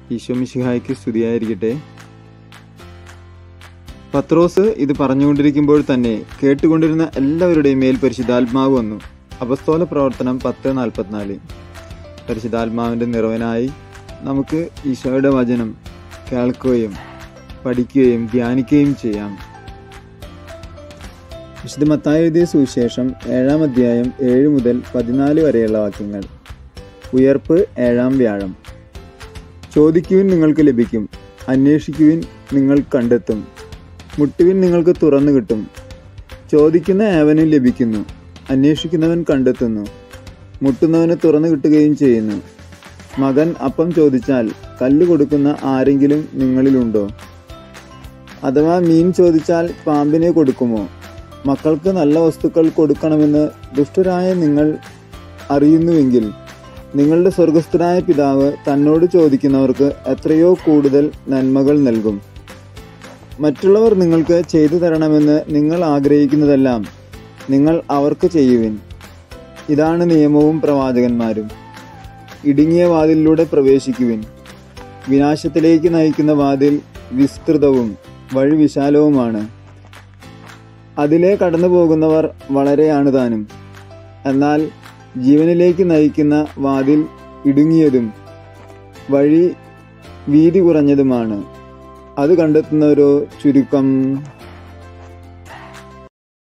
ഈശോ മിശിഹായ്ക്ക് സ്തുതിയായിരിക്കട്ടെ പത്രോസ് ഇത് പറഞ്ഞുകൊണ്ടിരിക്കുമ്പോൾ തന്നെ കേട്ടുകൊണ്ടിരുന്ന എല്ലാവരുടെയും മേൽ പരിശുദ്ധാത്മാവ് വന്നു അപസ്തോല പ്രവർത്തനം പത്ത് നാൽപ്പത്തിനാല് പരിശുദ്ധാത്മാവിൻ്റെ നിറവനായി നമുക്ക് ഈശോയുടെ വചനം കേൾക്കുകയും പഠിക്കുകയും ധ്യാനിക്കുകയും ചെയ്യാം വിശുദ്ധ മത്തായി എഴുതിയ സുവിശേഷം ഏഴാം അധ്യായം ഏഴ് മുതൽ പതിനാല് വരെയുള്ള വാക്യങ്ങൾ ഉയർപ്പ് ഏഴാം വ്യാഴം ചോദിക്കുവിൻ നിങ്ങൾക്ക് ലഭിക്കും അന്വേഷിക്കുവിൻ നിങ്ങൾ കണ്ടെത്തും മുട്ടുവിൻ നിങ്ങൾക്ക് തുറന്നു കിട്ടും ചോദിക്കുന്ന ഏവനും ലഭിക്കുന്നു അന്വേഷിക്കുന്നവൻ കണ്ടെത്തുന്നു മുട്ടുന്നവന് തുറന്നു കിട്ടുകയും ചെയ്യുന്നു മകൻ അപ്പം ചോദിച്ചാൽ കല്ല് കൊടുക്കുന്ന ആരെങ്കിലും നിങ്ങളിലുണ്ടോ അഥവാ മീൻ ചോദിച്ചാൽ പാമ്പിനെ കൊടുക്കുമോ മക്കൾക്ക് നല്ല വസ്തുക്കൾ കൊടുക്കണമെന്ന് ദുഷ്ടരായ നിങ്ങൾ അറിയുന്നുവെങ്കിൽ നിങ്ങളുടെ സ്വർഗസ്ഥനായ പിതാവ് തന്നോട് ചോദിക്കുന്നവർക്ക് എത്രയോ കൂടുതൽ നന്മകൾ നൽകും മറ്റുള്ളവർ നിങ്ങൾക്ക് ചെയ്തു തരണമെന്ന് നിങ്ങൾ ആഗ്രഹിക്കുന്നതെല്ലാം നിങ്ങൾ അവർക്ക് ചെയ്യുവിൻ ഇതാണ് നിയമവും പ്രവാചകന്മാരും ഇടുങ്ങിയ വാതിലിലൂടെ പ്രവേശിക്കുവിൻ വിനാശത്തിലേക്ക് നയിക്കുന്ന വാതിൽ വിസ്തൃതവും വഴി വിശാലവുമാണ് അതിലെ കടന്നു പോകുന്നവർ വളരെയാണ് താനും എന്നാൽ ജീവനിലേക്ക് നയിക്കുന്ന വാതിൽ ഇടുങ്ങിയതും വഴി വീതി കുറഞ്ഞതുമാണ് അത് കണ്ടെത്തുന്നവരോ ചുരുക്കം